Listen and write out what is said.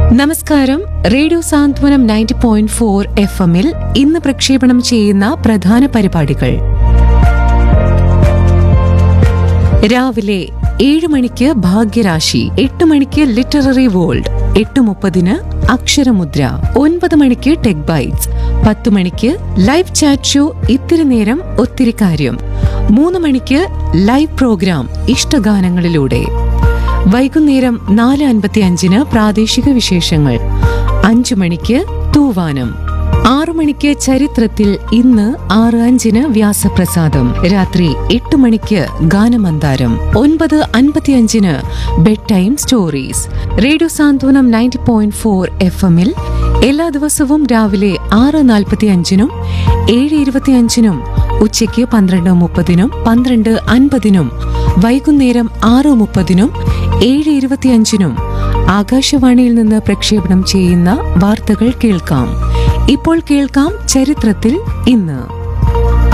നമസ്കാരം radio Santhwanam ninety point four F എമ്മിൽ ഇന്ന് പ്രക്ഷേപണം ചെയ്യുന്ന പ്രധാന പരിപാടികൾ രാവിലെ ഏഴ് മണിക്ക് ഭാഗ്യരാശി എട്ട് മണിക്ക് ലിറ്റററി വേൾഡ് എട്ട് മുപ്പതിന് അക്ഷരമുദ്ര ഒൻപത് മണിക്ക് ടെക് ബൈറ്റ്സ് പത്ത് മണിക്ക് ലൈവ് ചാറ്റ് ഷോ ഇത്തിരി നേരം ഒത്തിരി കാര്യം മൂന്ന് മണിക്ക് ലൈവ് പ്രോഗ്രാം ഇഷ്ടഗാനങ്ങളിലൂടെ വൈകുന്നേരം നാല് അൻപത്തി അഞ്ചിന് പ്രാദേശിക വിശേഷങ്ങൾ അഞ്ചു മണിക്ക് തൂവാനം ആറു മണിക്ക് ചരിത്രത്തിൽ ഇന്ന് ആറ് അഞ്ചിന് വ്യാസപ്രസാദം രാത്രി എട്ട് മണിക്ക് ഗാനമന്താരം ഒൻപത് അൻപത്തിയഞ്ചിന് bedtime stories radio Santhwanam ninety point four F എമ്മിൽ എല്ലാ ദിവസവും രാവിലെ ആറ് നാൽപ്പത്തി അഞ്ചിനും ഏഴ് ഇരുപത്തിയഞ്ചിനും ഉച്ചയ്ക്ക് പന്ത്രണ്ട് മുപ്പതിനും പന്ത്രണ്ട് അൻപതിനും വൈകുന്നേരം ആറ് മുപ്പതിനും ഏഴ് ഇരുപത്തിയഞ്ചിനും ആകാശവാണിയിൽ നിന്ന് പ്രക്ഷേപണം ചെയ്യുന്ന വാർത്തകൾ കേൾക്കാം ഇപ്പോൾ കേൾക്കാം ചരിത്രത്തിൽ ഇന്ന്